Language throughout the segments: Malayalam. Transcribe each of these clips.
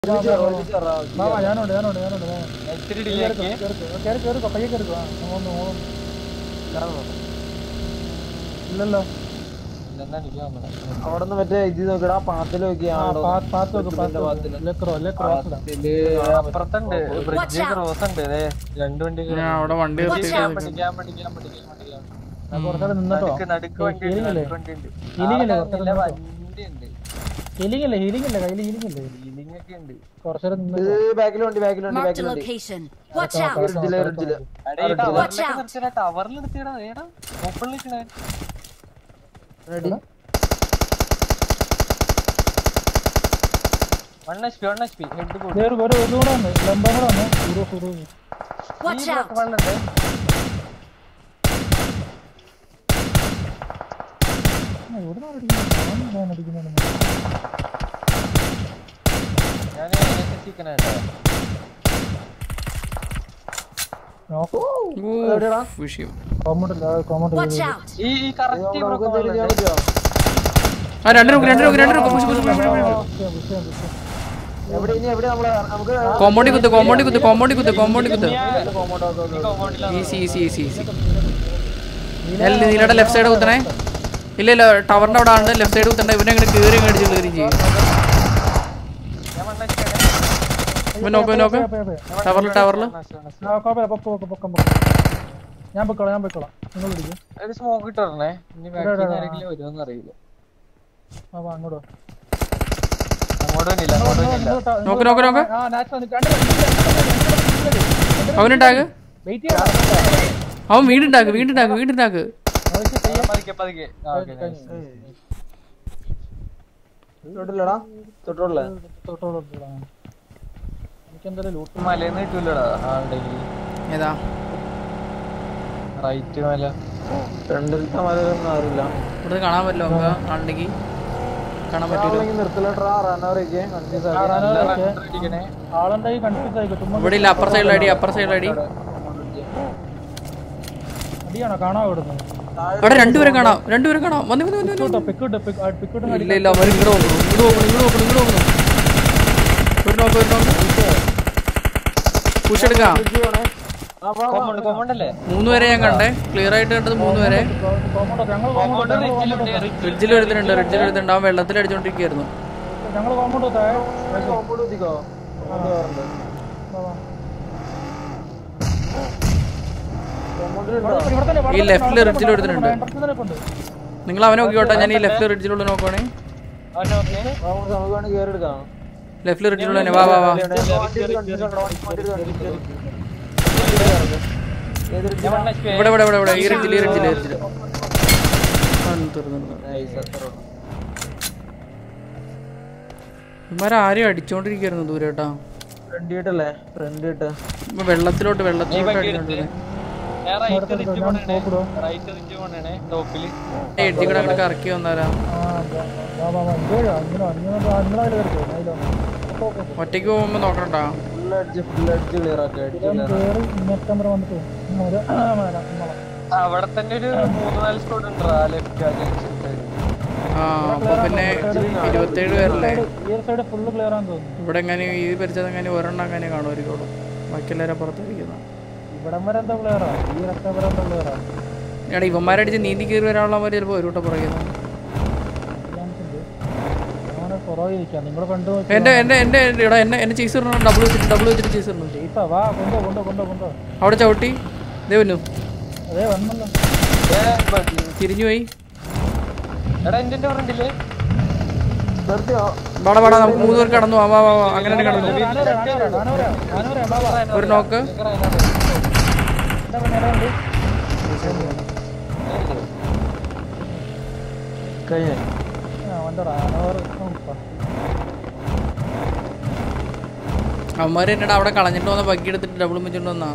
വാ വാ ഞാനുണ്ട് ഞാനുണ്ട് ഞാനുണ്ട് വാ. ഇത്തിരി ഡിലേ ആക്കി കേറിക്കോ കേറി കേറിക്കോ പയ്യെ കേറിക്കോ ആ ഓന്ന് ഓന്ന് ഇല്ലല്ലോ ഇല്ലെന്നാ അടിക്കാൻ വന്നതാ. അവിടെ നിന്ന് മറ്റേ ഇത് നോക്കടാ പാത്തിൽ ആ നോക്കിയാണോ പാ- പാത്ത് നോക്ക് പാത്ത് നോക്ക് ലെക്രോ ലെക്രോ ഇതില് അപ്പുറത്തുണ്ട് ബ്രിഡ്ജ് ക്രോസ് ഉണ്ട് ദേ, രണ്ട് വണ്ടി ഞാൻ അവിടെ വണ്ടി നിർത്തിയിട്ട് പഠിക്കാൻ പഠിക്കാൻ പഠിക്കാൻ പഠിക്കാൻ കുറച്ചുകൂടെ നിന്നിട്ടോ നടുക്ക് നടുക്ക് വണ്ടി ഉണ്ട് ഹീലിംഗ് അല്ലേ നടുക്ക് വണ്ടി ഉണ്ട് ഹീലിംഗ് അല്ലേ ആളെ കുറച്ചുകൂടെ ഇല്ല, നിന്നിട്ടോ വണ്ടി ഉണ്ട് ഹീലിംഗ് അല്ലേ ഹീലിംഗ് അല്ലേ കയ്യിൽ ഹീലിംഗ് അല്ലേ ഹീലിംഗ് ഒക്കെ ഉണ്ട് കുറച്ചുകൂടെ ഇത് നിന്നിട്ടോ ബാക്കിലുണ്ട് ബാക്കിലുണ്ട് Marked a ബാക്കിലുണ്ട് location. Watch out! റിഡ്ജില് റിഡ്ജില് എടേ, ഈ ടവറിലൊക്കെ നിർത്തിയടാ ടവറിൽ നിർത്തിയടാ ഏടാ ഓപ്പണിൽ നിൽക്കണേ ready one H P one H P head പോയി ഒരു ഒരു ഇതും കൂടെ വന്ന് ലംബം കൂടെ വന്ന് സീറോ സീറോ Watch out! വെള്ളുണ്ട് എവിടെ നിന്നാണ് അടിക്കുന്നത് ഞാൻ അടിക്കുന്നത് ഞാൻ ചിക്കൻ കേട്ടോ നോക്കൂ വിഷയം കോമണ്ട് കോമണ്ട് Watch out! ഈ ഈ കറക്റ്റ് നമുക്ക് എന്തെങ്കിലും ചെയ്യാൻ പറ്റുമോ ആ രണ്ട് നോക്ക് രണ്ട് നോക്ക് രണ്ട് നോക്ക് പുഷ് പുഷ് പുഷ് എവിടെ ഇനി എവിടെ നമ്മള് നമുക്ക് കോമ്പൗണ്ടി കുത്ത് കോമ്പൗണ്ടി കുത്ത് കോമ്പൗണ്ടി കുത്ത് കോമ്പൗണ്ടി കുത്ത് കോമ്പൗണ്ടിലാണ് ഈസി ഈസി ഈസി ഈസി നീലയുടെ ലെഫ്റ്റ് സൈഡ് കുത്തണേ ഇല്ല ഇല്ല ടവറിന്റെ അവിടെ ആണ് ലെഫ്റ്റ് സൈഡ് കുത്തണ്ട ഇവനെ ഇങ്ങനെ കീറി അടിച്ച് കീറി ചെയ്യും ഞാൻ വൺ എച്ച് ഇവൻ നോക്ക് ഇവൻ നോക്ക് ടവറിൽ ടവറിൽ ഞാൻ പൊക്കോളാം ഞാൻ പൊക്കോളാം നിങ്ങൾ പിടിക്കും ഒരു സ്മോക്ക് ഇട്ടേ ഇനി ബാക്കി ആരെങ്കിലും വരുമെന്ന് അറിയില്ല ആ വാ, അങ്ങോട്ട് വാ. അങ്ങോട്ട് വന്നില്ല അങ്ങോട്ട് വന്നില്ല ഇങ്ങോട്ട് വാ, നോക്ക് നോക്ക് നോക്ക് ആ നാച്ച് വന്ന് രണ്ട് രണ്ട് അവനുണ്ടാക്ക് വെയിറ്റ് ചെയ്യാം അവൻ വീടുണ്ടാക്ക് വീടുണ്ടാക്ക് വീടുണ്ടാക്ക് പതുക്കെ പതുക്കെ ആ, okay, nice. തൊട്ടില്ലടാ തൊട്ടുള്ളേ എനിക്ക് എന്തായാലും ലൂട്ട് മലയിന്ന് കിട്ടൂലടാ ആളുണ്ടെങ്കിൽ ഏതാ റൈറ്റ് മല ഫ്രണ്ടിലത്തെ മലയൊന്നും അറിയില്ല ഇവിടെ കാണാൻ പറ്റില്ല നമുക്ക് ആളുണ്ടെങ്കിൽ കാണാൻ പറ്റൂല ആളെങ്കിൽ നിർത്തലട്ടാ റണ്ണവരൊക്കെ കൺഫ്യൂസ് ആക്കി നല്ല run അടിക്കണേ ആളുണ്ടായി കൺഫ്യൂസ് ആയിക്കോ ചുമ്മാ ഇവിടെ ഇല്ല അപ്പർ സൈഡിൽ അടി അപ്പർ സൈഡിൽ അടി അടിയാണോ കാണാൻ ഇവിടുന്ന് അവിടെ രണ്ടുപേരെ കാണാം രണ്ടുപേരെ കാണാം വന്നു വന്നു വന്നു പിക്കോട്ടോ പിക്കോട്ട് പിക്കോട്ട് ഇല്ല ഇല്ല അവർ ഇങ്ങോട്ട് നോക്കുന്നു ഇങ്ങോട്ട് നോക്കുന്നു ഇങ്ങോട്ട് നോക്കുന്നു ഇങ്ങോട്ട് നോക്കുന്നു ഒരു നോക്ക് ഒരു നോക്ക് പുഷ് എടുക്കാം കോമ്പൗണ്ട് കോമ്പൗണ്ട് അല്ലേ മൂന്ന് പേരെ ഞാൻ കണ്ടേ ക്ലിയർ ആയിട്ട് കണ്ടത് മൂന്ന് പേരെ കോമോട്ടോ ഞങ്ങൾ കോമ്പൗണ്ട് കോമോട്ടോ റിച്ചിലുണ്ട് റിച്ച് റിഡ്ജിൽ എഴുതുന്നുണ്ട് റിഡ്ജിൽ എഴുതുന്നുണ്ട് അവൻ വെള്ളത്തിൽ അടിച്ചോണ്ടിരിക്കുകയായിരുന്നു ഞങ്ങൾ കോമോട്ടോ താഴെ കോമ്പൗണ്ട് എത്തിക്കോ ഇവിടെ തന്നെ ഈ ലെഫ്റ്റിൽ റിഡ്ജിൽ എഴുതുന്നുണ്ട് ഉണ്ട് നിങ്ങൾ അവനെ നോക്കിക്കോട്ടെ ഞാൻ ഈ ലെഫ്റ്റ് റിഡ്ജിലുള്ള നോക്കുവാണേ അവനെ ഓക്കെ നമുക്ക് വേണമെങ്കിൽ കയറി എടുക്കാം ലെഫ്റ്റിൽ റിഡ്ജിലുള്ള തന്നെ വാ വാ വാ ഞാൻ വൺ എച്ച് പി ഇവിടെ ഇവിടെ ഇവിടെ ഇവിടെ ഈ റിഡ്ജിൽ ഈ റിഡ്ജിൽ ഈ റിഡ്ജിൽ ഇവന്മാരാരും അടിച്ചോണ്ടിരിക്കുകയായിരുന്നു ദൂരെ കേട്ടാ ഫ്രണ്ട് ഇട്ടല്ലേ ഫ്രണ്ട് ഇട്ട് ഇപ്പൊ വെള്ളത്തിലോട്ട് വെള്ളത്തിലോട്ട് അടിച്ചോണ്ടിരുന്നത് ഞാൻ റൈറ്റ് റിച്ച് പോണേ റൈറ്റ് റിച്ച് പോണേ ടോപ്പില് എഡ്ജി കൂടെ അങ്ങോട്ട് കറക്കി വന്നാരാ ആ വാ വാ വാ ഇങ്ങോട്ട് വാ, ഇങ്ങനെ വാ, ഇങ്ങനെ വാ, നിങ്ങളെ അതിൽ കയറിക്കോ അതിലോ ഓക്കെ ഓക്കെ ഒറ്റയ്ക്ക് പോകുമ്പോ നോക്കണ്ടാ ഫുൾ അടിച്ച് ഫുൾ അടിച്ച് ക്ലിയർ ആക്കി അടിച്ച് ഞാൻ കയറി ഇങ്ങോട്ട് വരെ വന്നിട്ട് ഇങ്ങനെ ഒരു മല, മല. അവിടെ തന്നെ ഒരു മൂന്ന് നാല് സ്കോഡ് ഉണ്ട് ലെഫ്റ്റ് ജംഗ്ഷൻ ആ അപ്പൊ പിന്നെ ഇരുപത്തേഴ് പേരല്ലേ ഈ ഒരു സൈഡ് ഫുള്ള് ക്ലിയർ ആണെന്ന് തോന്നുന്നു ഇവിടെ എങ്ങനെ ഈ പരിചയം എങ്ങനെ ഒരെണ്ണം അങ്ങനെ കാണുമായിരിക്കും ബാക്കി എല്ലാവരും പുറത്തിരിക്കുന്ന ഇവിടം വരെ എന്താ ക്ലിയറാ ഈ രക്തം വരെ എന്താ ക്ലിയറാ എടാ ഇവന്മാരടിച്ച് നീന്തി കയറി വരാനുള്ളവർ ചിലപ്പോൾ ഒരു വട്ടം പറയുന്നു അങ്ങനെ കുറവ് ഇരിക്കാം നിങ്ങളെ കണ്ടു നോക്കി എന്റെ എന്റെ എന്റെ എടാ എന്നെ എന്നെ ചീസ് ഇടണം ഡബിൾ വെച്ചിട്ട് ഡബിൾ വെച്ചിട്ട് ചീസ് ഇടണം ജയിത്താ വാ കൊണ്ടോ കൊണ്ടോ കൊണ്ടോ കൊണ്ടോ അവിടെ ചവിട്ടി ദേവനു അതേ വന്നല്ലോ തിരിഞ്ഞു പോയി എടാ എന്റെ ഫ്രണ്ടില് നിർത്തിയോ വാടാ വാടാ നമുക്ക് മൂന്ന് പേർ കടന്നു വാ വാ വാ വാ. അങ്ങനെ തന്നെ കടന്നു ആനവരാ, ആനവരാ, ആനവരാ, ആനവരാ, വാ, വാ. ഒരു നോക്ക് എന്താ പറഞ്ഞേ, എവിടെ ഉണ്ട്? കഴിഞ്ഞ ആ, വന്നോടാ, ആനവർ. ഉം, പ. അവന്മാർ എന്നടാ അവിടെ കളഞ്ഞിട്ട് വന്ന ബഗ്ഗി എടുത്തിട്ട് ഡബിൾ വെച്ചിട്ട് വന്നാ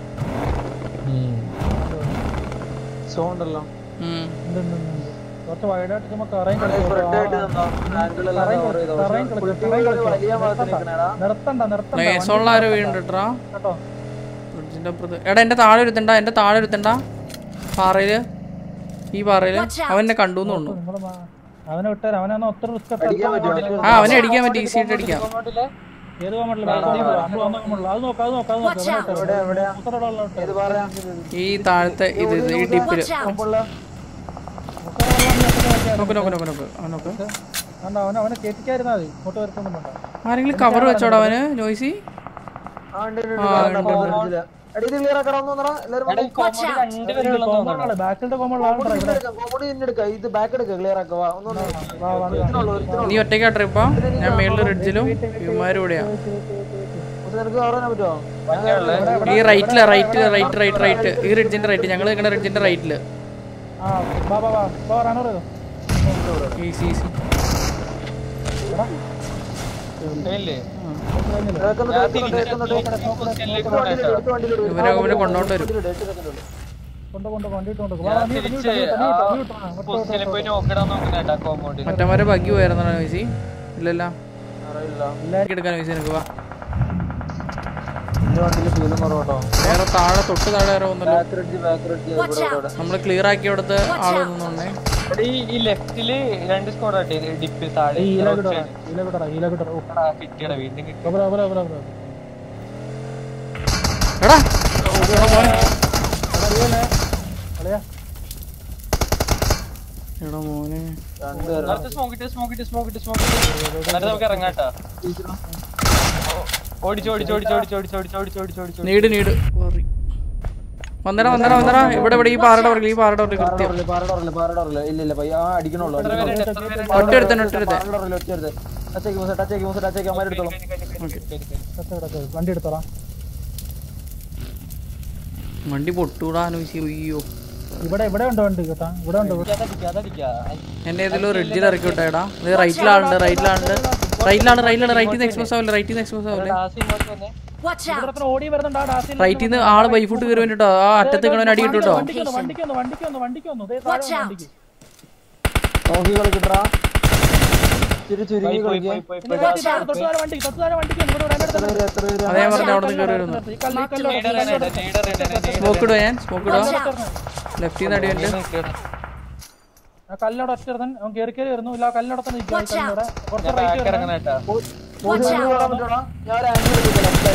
സോ ഉണ്ടല്ലോ ഉം. ഉണ്ട്, ഉണ്ട്, ഉണ്ട്, ഉണ്ട്. കുറച്ച് വൈഡായിട്ട് ചുമ്മാ കറയും ഫ്രണ്ട് ആയിട്ട് നിന്നോ ആംഗിൾ എല്ലാം കവർ ചെയ്തോ വലിയ ഭാഗത്ത് നിൽക്കണേടാ നിർത്തണ്ട നിർത്തണ്ട നൈസോളിൽ ആരോ വീണ്ടുട്ടാ കേട്ടോ ഫ്രിഡ്ജിന്റെ അപ്പുറത്ത് എടാ എന്റെ താഴെ ഒരുത്തണ്ട എന്റെ താഴെ ഒരുത്തണ്ട പാറയില് ഈ പാറയില് അവൻ എന്നെ കണ്ടു എന്ന് തോന്നുന്നു നിങ്ങള് മാ- അവനെ വിട്ടാൽ അവനാണ് ഒത്തിരി റിസ്ക് അടിക്കാൻ പറ്റുമോ ആ അവനെ അടിക്കാൻ പറ്റി ഈസി ആയിട്ട് അടിക്കാം കോമ്പൗണ്ടില് ഏത് കോമഡില് നമ്മൾ വന്ന കോമഡില് അത് നോക്കാം അത് നോക്കാം അത് Watch out. നോക്കാം എവിടെ എവിടെയാ മുത്തറയുള്ള ഇത് പറയാ ഈ താഴത്തെ ഇത് ഇത് ഈ ഡിപ്പില് Watch out! മുമ്പുള്ള നോക്ക് നോക്ക് നോക്ക് നോക്ക് ആ നോക്ക് അവനെ അവനെ കേറ്റിക്കായിരുന്നാ മതി ഇങ്ങോട്ട് വരത്തൊന്നും വേണ്ട ആരെങ്കിലും കവർ വെച്ചോടാ അവന് നോയ്സി ആ ഉണ്ട് ഉണ്ട്, ഉണ്ട് ഉണ്ട്, ഉണ്ട്, ഉണ്ട് എടി ഇത് ക്ലിയർ ആക്കണം ഒന്നൂന്നറ എല്ലാരും എടാ, ഈ കോമഡി രണ്ടുപേരുള്ള കോമഡിലാണ് ബാക്കിലത്തെ കോമഡിലാണ് ഇവിടെ കോമഡി എടുക്കാം ഇത് ബാക്ക് എടുക്കുക ക്ലിയർ ആക്കുക ഒന്നൊന്ന് വാ, വാ, ഒരുത്തിനുള്ളൂ ഒരുത്തിനുള്ളൂ നീ ഒറ്റയ്ക്കാട്ടെ ഇപ്പൊ ഞാൻ മേളില് റിഡ്ജിലും ഇവന്മാരും കൂടെയാ ഇത് നിനക്ക് പറയാൻ പറ്റുമോ ഈ റൈറ്റില് റൈറ്റ് റൈറ്റ് റൈറ്റ് റൈറ്റ് ഈ റിഡ്ജിന്റെ റൈറ്റ് ഞങ്ങൾ നിൽക്കുന്ന റിഡ്ജിന്റെ റൈറ്റില് ആ വാ വാ വാ വാ റണ്ണർ ചെയ്തോ ഈസി ഈസി ഇല്ലേ കേൾക്കുന്നുണ്ട് ഞാൻ കേൾക്കുന്നുണ്ട് തിരിച്ച് കേൾക്കുന്നുണ്ട് പൊസിഷനിലേക്ക് എടുത്ത് വണ്ടിയിലിട്, പോകട്ടെ എടുത്ത് വണ്ടിയിലിട്, എടുത്ത് ഇവനെ ഇവനെ കൊണ്ടോണ്ട് വരും വണ്ടിയിലിട്, എട്ട് second ഉള്ളൂ. കൊണ്ട് കൊണ്ട് വണ്ടിയിട്ട് കൊണ്ട് വാ, ഞാൻ നീ നീ തിരിച്ച് നീ നീ ആ നീ നീ പൊസിഷനിൽ പോയി നോക്കിടാൻ നോക്കണേട്ടാ കോമ്പൗണ്ടിൽ മറ്റന്മാരെ ബഗ്ഗി പോയായിരുന്നോ നോയ്സി ഇല്ലല്ല അറിയില്ല എടുക്കാൻ നോയ്സി നിനക്ക് വാ എന്റെ വണ്ടിയിൽ ഫ്യൂലും കുറവട്ടോ വേറെ താഴെ തൊട്ട് താഴെ വേറെ ഒന്നല്ലോ back ridge back ridge Watch ഇവിടെ out. ഇവിടെ നമ്മൾ ക്ലിയർ ആക്കി കൊടുത്ത് ആളൊന്നുണ്ടേ എടാ, ഈ ഈ ലെഫ്റ്റില് രണ്ട് സ്കോഡ് ആട്ടെ ഡിപ്പ് താഴെ ഈല road കിട്ടറ side. ഈല കിട്ടറ ഈല കിട്ടറ ഓ എടാ, കിട്ടിയടാ വീണ്ടും കിട്ടി ബറ ബറ ബറ ബറ എടാ അളിയാ എടാ മോനെ രണ്ടുപേരും അടുത്ത സ്മോക്ക് ഇട്ട് സ്മോക്ക് ഇട്ട് സ്മോക്ക് ഇട്ട് സ്മോക്ക് ഇട്ട് എന്നിട്ട് നമുക്ക് ഇറങ്ങാട്ടാ ഓടിച്ച് ഓടിച്ച് ഓടിച്ച് ഓടിച്ച് ഓടിച്ച് ഓടിച്ച് ഓടിച്ച് ഓടിച്ച് ഓടിച്ച് നീട് നീട് വറി. വന്നെടാ വന്നെടാ വന്നെടാ ഇവിടെ ഇവിടെ ഈ പാറയുടെ പുറകിൽ ഈ പാറയുടെ പുറകിൽ കൃത്യം പാറഡോറില് പാറഡോറില് പാറഡോറില് ഇല്ല ഇല്ല പയ്യ ആ അടിക്കണുള്ളൂ എത്ര പേരുണ്ട് എത്ര പേരുണ്ട് ഒറ്റെടുത്തന്നെ ഒറ്റെടുത്ത് പാറഡോറില് ഒറ്റയെടുത്ത് ടച്ചേക്ക് മൂസ ടച്ചേക്ക് മൂസ ടച്ചേക്ക് അമ്മ എടുത്തോളൂ കത്ത് കിടക്ക് വണ്ടി എടുത്തോളാം വണ്ടി പൊട്ടൂടാ നോയ്സി അയ്യോ ഇവിടെ ഇവിടെ ഉണ്ട് വണ്ടി കേട്ടാ ഇവിടെ ഉണ്ട് ഇവിടെ. അതടിക്കാ അതടിക്കാ എന്നെ ഏതെങ്കിലും റിഡ്ജിൽ ഇറക്കി വിട്ടേടാ ഇത് റൈറ്റിലാളുണ്ട് റൈറ്റിലാളുണ്ട് റൈറ്റിലാണ് റൈറ്റിലാണ് റൈറ്റിൽ നിന്ന് എക്സ്പോസ് ആവില്ല റൈറ്റിൽ നിന്ന് എക്സ്പോസ് ആവില്ല ആസി ഇങ്ങോട്ട് വന്നേ Watch out! ഇവിടെ ഓടി വരുന്നുണ്ട് ആ ഡാസിൽ റൈറ്റിൽ നിന്ന് ആള് ബൈഫുട്ട് കയറി വേണ്ടിട്ടോ ആ അറ്റത്ത് കിണവൻ അടി കിട്ടുട്ടോ വണ്ടിക്ക് വന്നു വണ്ടിക്ക് വന്നു വണ്ടിക്ക് വന്നു വണ്ടിക്ക് വന്നു ദേ താഴെ Watch വന്നു out. വണ്ടിക്ക് നോക്കി കളിക്കട്ടാ ചിരി ചുരുങ്ങി പോയി പോയി കളിക്കുക പോയി ഇനി പോയി തൊട്ട് താഴെ തൊട്ട് താഴെ വണ്ടിക്ക് തൊട്ട് താഴെ വണ്ടിക്ക് വന്നു. ഇവിടെ ഇവിടെ എത്ര പേര് എത്ര പേര് അതേ പറഞ്ഞ അവിടെ നിന്ന് കയറി വരുന്നു ഈ കല്ല് ഈ കല്ല് leader leader leader leader smoke ഇടുക ഞാൻ സ്മോക്ക് ഇടുക Watch out! ലെഫ്റ്റിൽ നിന്ന് അടിയുണ്ട് ആ കല്ലോടെ ഒറ്റ ഇരുന്ന് അവൻ കയറി കയറി വരുന്നു ഇല്ല ആ കല്ലോടെ തന്നെ നിൽക്കുക Watch out. കല്ലോടെ കുറച്ച് ഞാൻ റൈറ്റ് ബാക്ക് ഇറങ്ങണേട്ടാ Watch ഓടി out! വരാൻ പറ്റുമോ ഞാൻ ഒരു ആംഗിൾ എടുക്കില്ല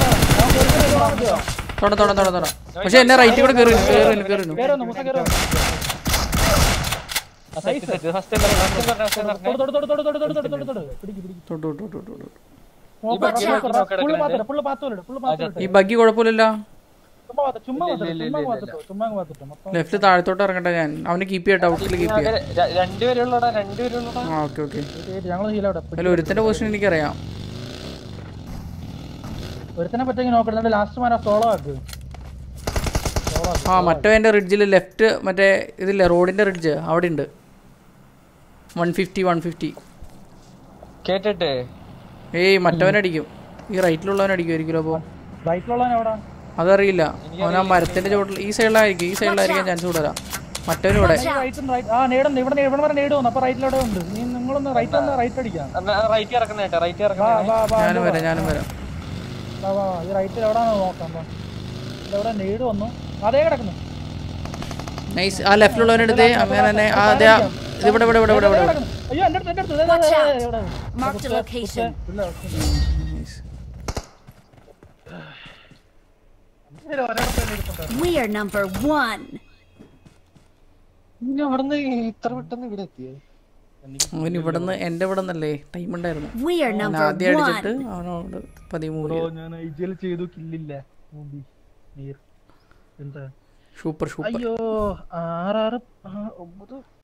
തൊട തൊട തൊട തൊട പക്ഷെ എന്നെ റൈറ്റിൽ കൂടെ കയറി കയറി കയറി കയറി വന്നു മുസ കയറി വന്നു set set first first first തൊട്ട് തൊട്ട് തൊട്ട് തൊട്ട് തൊട്ട് തൊട്ട് തൊട്ട് തൊട്ട് പിടിക്ക് പിടിക്ക് തൊട്ട് തൊട്ട് തൊട്ട് തൊട്ട് തൊട്ട്. ബഗ്ഗി നോക്കി നോക്കി ഫുള്ള് എടുക്കണേ. മാത്രം ഫുള്ള് പാത്തോലിട്ട് ഫുള്ള് പാത്തോലിട്ട് ഈ ബഗ്ഗി കുഴപ്പമില്ലല്ലോ ചുമ്മാ പാത്രം ചുമ്മാ പാത്രം ചുമ്മാ പാത്രം ചുമ്മാ പാത്രം മൊത്തം ലെഫ്റ്റ് താഴത്തോട്ട് ഇറങ്ങട്ടെ ഞാൻ അവനെ കീപ്പ് ചെയ്യട്ടെ ഔട്ടിൽ കീപ്പ് ചെയ്യാം രണ്ടുപേരുള്ളടാ രണ്ടുപേരുള്ളടാ ആ ഓക്കെ ഓക്കെ ഞങ്ങൾ ഹീലവിടെ അതിൽ ഒരുത്തന്റെ പൊസിഷൻ എനിക്കറിയാം ഒരുത്തനെ പറ്റെങ്കിൽ നോക്കുന്നുണ്ട് ലാസ്റ്റ് മാൻ സോളോ ആക്ക് സോളോ ആക്ക് ആ മറ്റവൻ്റെ റിഡ്ജിൽ ലെഫ്റ്റ് മറ്റേ ഇതില്ലേ റോഡിന്റെ റിഡ്ജ് അവിടെ ഉണ്ട് വൺ ഫിഫ്റ്റി വൺ ഫിഫ്റ്റി കേട്ടിട്ട് ഏയ് മറ്റവനടിക്കും ഈ റൈറ്റിലുള്ളവൻ അടിക്കുമായിരിക്കുമല്ലോ അപ്പോൾ റൈറ്റിലുള്ളവൻ എവിടെ അതറിയില്ല അവൻ ആ മരത്തിന്റെ ചോട്ടിൽ ഈ സൈഡിലായിരിക്കും ഈ സൈഡിലായിരിക്കാൻ ചാൻസ് കൂടുതലാ മറ്റവനും ഇവിടെ റൈറ്റും റൈറ്റ് ആ നേടുന്നു ഇവിടെ ഇവിടെ വരെ നേട് വന്നു അപ്പൊ റൈറ്റിലവിടെ ഉണ്ട് നീ നിങ്ങളൊന്ന് റൈറ്റ് ഒന്ന് റൈറ്റ് അടിക്കാം റൈറ്റ് ഇറക്കണേട്ടാ റൈറ്റ് വാ ഇറക്കണേ വാ വാ ഞാനും വരാം ഞാനും വരാം വാ വാ ഈ റൈറ്റിൽ എവിടെയാണോ നോക്കാം വാ. ഇതെവിടെ നേട് വന്നു അതേ കിടക്കുന്നു നൈസ് ആ ലെഫ്റ്റിലുള്ളവനെടുത്ത് അങ്ങനെ തന്നെ ആ അതെ ആ, ഇത് ഇവിടെ ഇവിടെ ഇവിടെ ഇവിടെ ഇവിടെ കിടക്കുന്നു. അയ്യോ എന്റെ അടുത്ത് എന്റെ അടുത്ത് ദേ, ദേ, ദേ, ദേ, ഇവിടെ. Marked a location. ഇല്ല, Nice. ഇതില് ഒരിടത്ത് തന്നെ ഇരിപ്പുണ്ട്. We are number one. ഇനി അവിടുന്ന് ഇത്ര പെട്ടെന്ന് ഇവിടെ എത്തിയേ അവൻ ഇവിടുന്ന് എന്റെ ഇവിടെ നിന്നല്ലേ ടൈം ഉണ്ടായിരുന്നു We are ഞാൻ number ആദ്യം അടിച്ചിട്ട് one. അവനോട് പതിമൂന്ന് ബ്രോ ഞാൻ ഐ ജി എൽ ചെയ്തു കില്ലില്ല മൂമ്പി നീർ എന്താ സൂപ്പർ സൂപ്പർ അയ്യോ ആറാറ് ആ, ഒമ്പത്